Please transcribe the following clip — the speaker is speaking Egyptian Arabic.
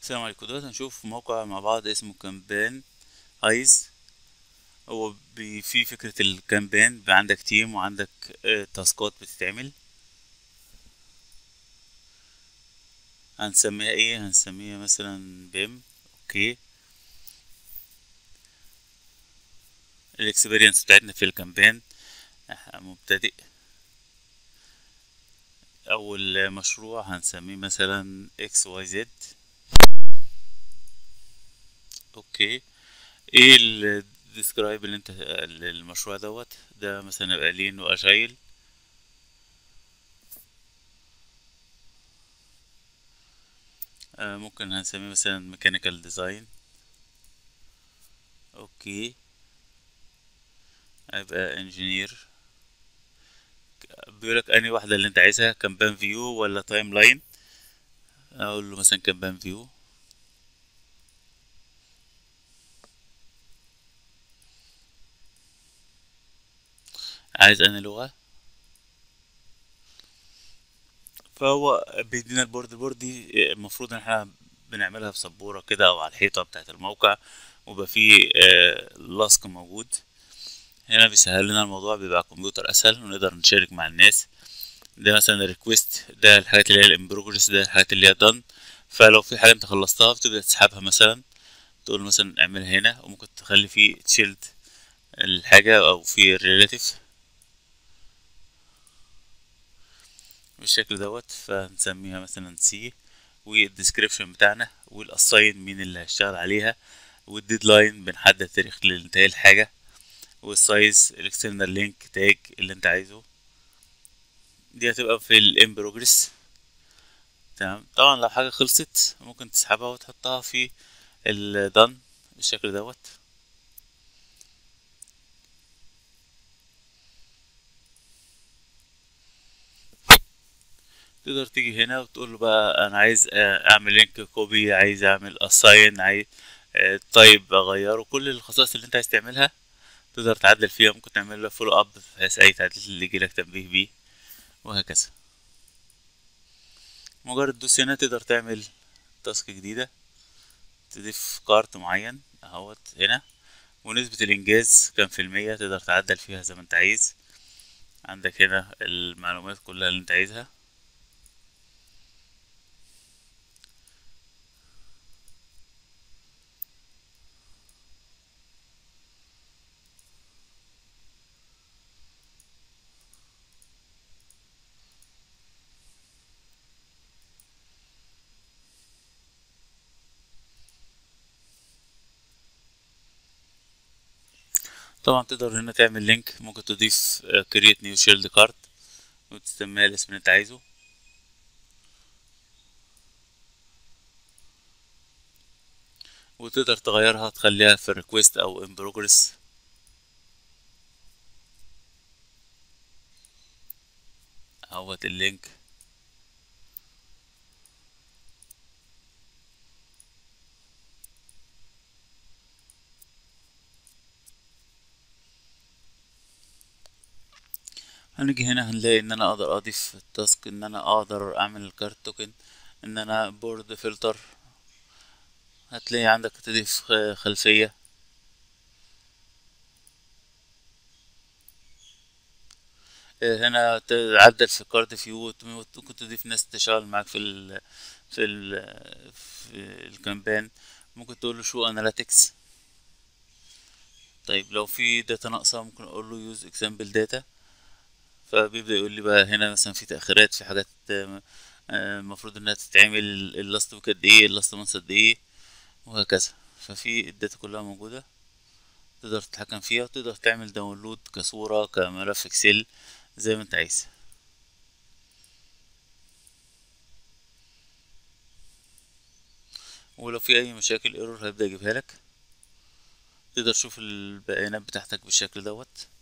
السلام عليكم دلوقتي هنشوف موقع مع بعض اسمه كامبان ايز هو بي في فكرة الكامبان بيبقى عندك تيم وعندك آه، تاسكات بتتعمل هنسميها ايه هنسميها مثلا بيم اوكي الاكسبيرينس بتاعتنا في الكامبان آه، مبتدئ اول مشروع هنسميه مثلا اكس واي زد اوكي ايه الديسكرايب اللي انت المشروع دوت ده مثلا يبقى لين واجايل آه ممكن هنسميه مثلا ميكانيكال ديزاين اوكي هيبقى انجينير بيقولك انهي واحدة اللي انت عايزها كامبان فيو ولا تايم لاين اقول له مثلا كامبان فيو عايز انهي لغة فهو بيدينا البورد البورد دي المفروض ان احنا بنعملها في سبورة كده او على الحيطة بتاعة الموقع ويبقى فيه آه، لاسك موجود هنا بيسهل لنا الموضوع بيبقى على الكمبيوتر اسهل ونقدر نشارك مع الناس ده مثلا الريكوست ده الحاجات اللي هي الامبروجرس ده الحاجات اللي هي دان فلو في حاجة انت خلصتها بتبدأ تسحبها مثلا تقول مثلا اعملها هنا وممكن تخلي فيه تشيلد الحاجة او في الريلاتيف بالشكل دوت فنسميها مثلا سي والديسكريبشن بتاعنا والاساين مين اللي هيشتغل عليها والديدلاين بنحدد تاريخ لانتهاء الحاجة والسايز الاكسترنال لينك تاج اللي انت عايزه دي هتبقى في الام بروجرس تمام طبعا لو حاجة خلصت ممكن تسحبها وتحطها في الدن بالشكل دوت تقدر تيجي هنا وتقول له بقى انا عايز آه، اعمل لينك كوبي عايز اعمل اساين عايز آه، طيب اغيره كل الخصائص اللي انت عايز تعملها تقدر تعدل فيها ممكن تعمل له فولو اب بحيث اي تعديل اللي يجيلك تنبيه بيه وهكذا مجرد تدوس هنا تقدر تعمل تاسك جديدة تضيف كارت معين اهوت هنا ونسبة الانجاز كام في المية تقدر تعدل فيها زي ما انت عايز عندك هنا المعلومات كلها اللي انت عايزها طبعا تقدر هنا تعمل لينك ممكن تضيف كرييت نيو شيلد كارد وتسميها الاسم اللي انت عايزه وتقدر تغيرها تخليها في ريكوست او ان بروجرس اهوت اللينك هنيجي هنا هنلاقي ان انا اقدر اضيف التاسك ان انا اقدر اعمل الكارت توكن ان انا بورد فلتر هتلاقي عندك تضيف خ- خلفية آه، هنا تعدل في كارد فيو ممكن تضيف ناس تشتغل معاك في ال في ال في الكامبان ممكن تقول له شو اناليتكس طيب لو في داتا ناقصة ممكن اقول له يوز اكزامبل داتا فبيبدأ يقول لي بقى هنا مثلا في تأخيرات في حاجات آه، آه، المفروض انها تتعمل اللاست ويك قد ايه اللاست مانث قد ايه وهكذا ففي الداتا كلها موجودة تقدر تتحكم فيها وتقدر تعمل داونلود كصورة كملف اكسل زي ما انت عايز ولو في اي مشاكل ايرور هيبدأ يجيبها لك تقدر تشوف البيانات بتاعتك بالشكل دوت